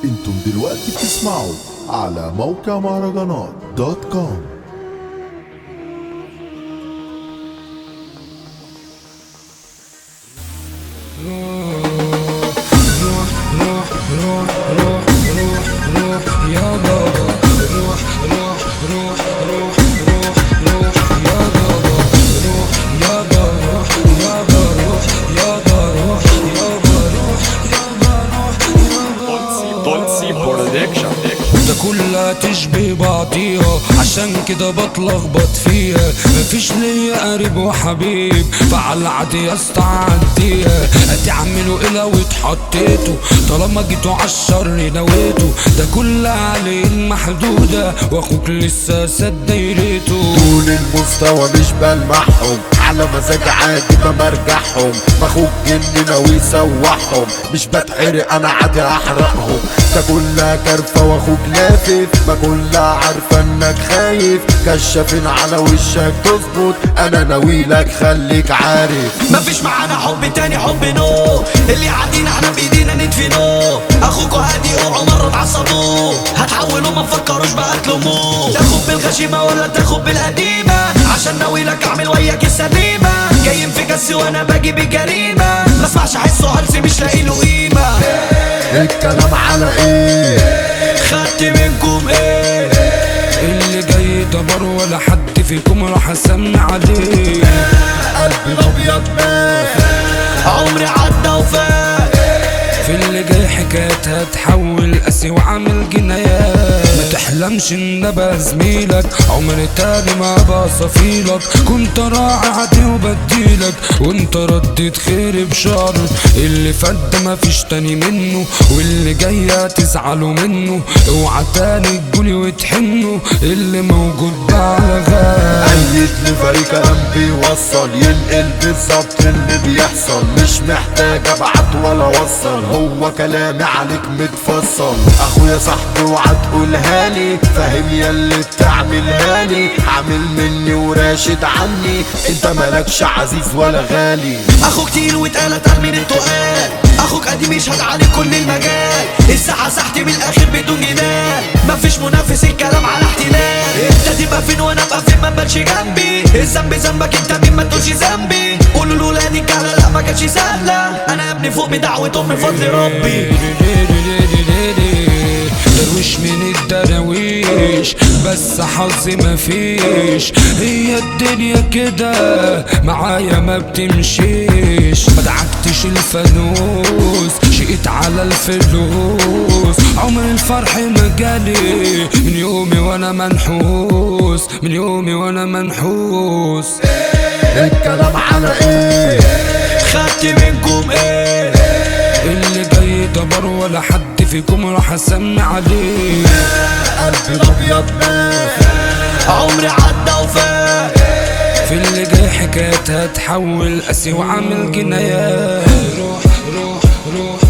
انتم دلوقتي بتسمعوا على موقع مهرجانات دوت كوم روح روح روح روح روح روح يا بابا روح روح روح روح روح روح يا بابا روح يا بابا روح يا بابا روح يا بابا روح يا بابا روح يا بابا روح دولسي برودكشن ده كلها تشبه بعضيها عشان كده بتلخبط فيها مفيش ليا قريب وحبيب فعلى العادي استعديها هتعملوا ايه لو اتحطيتوا طالما جيتوا عالشر نويتوا ده كلها عليه محدودة واخوك لسه سد دايرته طول المستوى مش بلمحهم على مزاج عادي بمرجعهم مخوك جني ناوي يسوحهم مش بتحرق انا عادي احرقهم ده كلها كرفة واخوك لافف ما كلها عارفة انك خايف كشافين على وشك تظبط انا ناوي لك خليك عارف مفيش معانا حب تاني حب نو اللي عادينا احنا بايدينا ندفنوه اخوكوا هادي اوعوا مرة تعصبوه هتحولوا ما تفكروش بقى تلوموه تاخد بالغشيمة ولا تاخد بالقديمة عشان ناوي لك اعمل وياك السليمة جايين في جس وانا باجي بجريمة ما اسمعش حسه هلسي مش لاقي له قيمة الكلام على ايه خدت منكم ايه اللي جاي دبر ولا حد فيكم راح اسمي عليه قلبي الابيض مات عمري عدى وفات في اللي جاي حكايتها تحول قاسي وعامل جنايات ما تحلمش ان ابقى زميلك عمري تاني ما ابقى صفيلك كنت راعي عادي وبديلك وانت رديت خيري بشر اللي فات ده مفيش تاني منه واللي جاي هتزعلوا منه اوعى تاني تقولي وتحنوا اللي موجود بقى على غاب قلت لفريق كلام بيوصل ينقل بالظبط اللي بيحصل مش محتاج ابعت ولا اوصل هو كلامي عليك متفصل اخويا صاحبي اوعى تقولها لي فاهم يا اللي بتعملها لي عامل مني وراشد عني انت مالكش عزيز ولا غالي اخوك تقيل واتقال اتقل من التقال اخوك قديم يشهد عليك كل المجال الساحة سحت من الاخر بدون جدال مفيش منافس الكلام على احتلال انت تبقى فين وانا ابقى فين ما تبانش جنبي الذنب ذنبك انت مين ما تقولش ذنبي قولوا له لا دي الجهلة لا ما كانتش سهلة انا ابني فوق بدعوة امي بفضل ربي درويش من الدراويش بس حظي مفيش هي الدنيا كده معايا ما بتمشيش ما دعكتش الفانوس شقيت على الفلوس عمر الفرح ما جالي من يومي وانا منحوس من يومي وانا منحوس الكلام على ايه خدت منكم ايه اللي جاي دبر ولا حد فيكم راح اسمي عليه قلبي الابيض مات عمري عدى وفات في اللي جاي حكايتها تحول قاسي وعامل جنايات روح روح روح